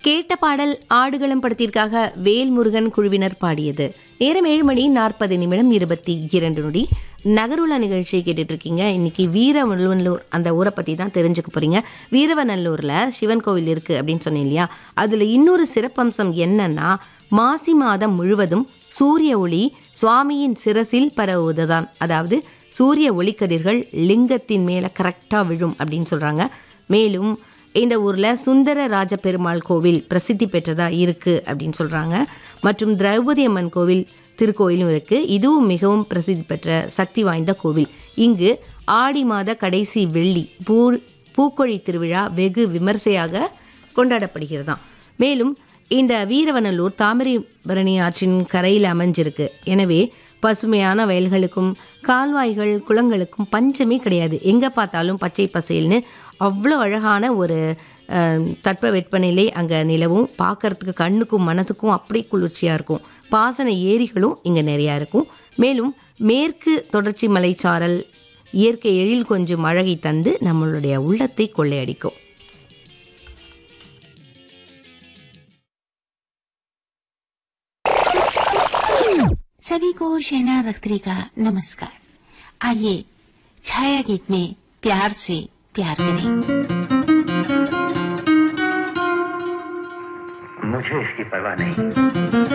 கேட்ட பாடல் ஆடுகளம் படத்திற்காக வேல்முருகன் குழுவினர் பாடியது நேரம் ஏழு மணி நாற்பது நிமிடம் இருபத்தி இரண்டு நொடி நகருலா நிகழ்ச்சியை கேட்டுட்டு இருக்கீங்க இன்னைக்கு வீரவநல்லூர் அந்த ஊரை பற்றி தான் தெரிஞ்சுக்க போறீங்க வீரவநல்லூரில் சிவன் கோவில் இருக்குது அப்படின்னு சொன்னேன் இல்லையா அதில் இன்னொரு சிறப்பம்சம் என்னன்னா மாசி மாதம் முழுவதும் சூரிய ஒளி சுவாமியின் சிரசில் பரவுவதுதான் அதாவது சூரிய ஒளிக்கதிர்கள் லிங்கத்தின் மேலே கரெக்டாக விழும் அப்படின்னு சொல்கிறாங்க மேலும் இந்த ஊரில் சுந்தர ராஜ பெருமாள் கோவில் பிரசித்தி பெற்றதா இருக்குது அப்படின்னு சொல்கிறாங்க மற்றும் திரௌபதி அம்மன் கோவில் திருக்கோயிலும் இருக்குது இதுவும் மிகவும் பிரசித்தி பெற்ற சக்தி வாய்ந்த கோவில் இங்கு ஆடி மாத கடைசி வெள்ளி பூ பூக்கொழி திருவிழா வெகு விமர்சையாக கொண்டாடப்படுகிறதாம் மேலும் இந்த வீரவனலூர் தாமிரபரணி ஆற்றின் கரையில் அமைஞ்சிருக்கு எனவே பசுமையான வயல்களுக்கும் கால்வாய்கள் குளங்களுக்கும் பஞ்சமே கிடையாது எங்கே பார்த்தாலும் பச்சை பசேல்னு அவ்வளோ அழகான ஒரு அஹ், தட்பவெப்பநிலை அங்கே நிலவும் பார்க்கறதுக்கு கண்ணுக்கும் மனதுக்கும் அப்படி குளிர்ச்சியாக இருக்கும் பாசன ஏரிகளும் இங்கே நிறையா இருக்கும் மேலும் மேற்கு தொடர்ச்சி மலைச்சாரல் இயற்கை எழில் கொஞ்சம் அழகை தந்து நம்மளுடைய உள்ளத்தை கொள்ளையடிக்கும் सभी को शहना अख्तरी का नमस्कार आइए छाया गीत में प्यार से प्यार करें मुझे इसकी परवाह नहीं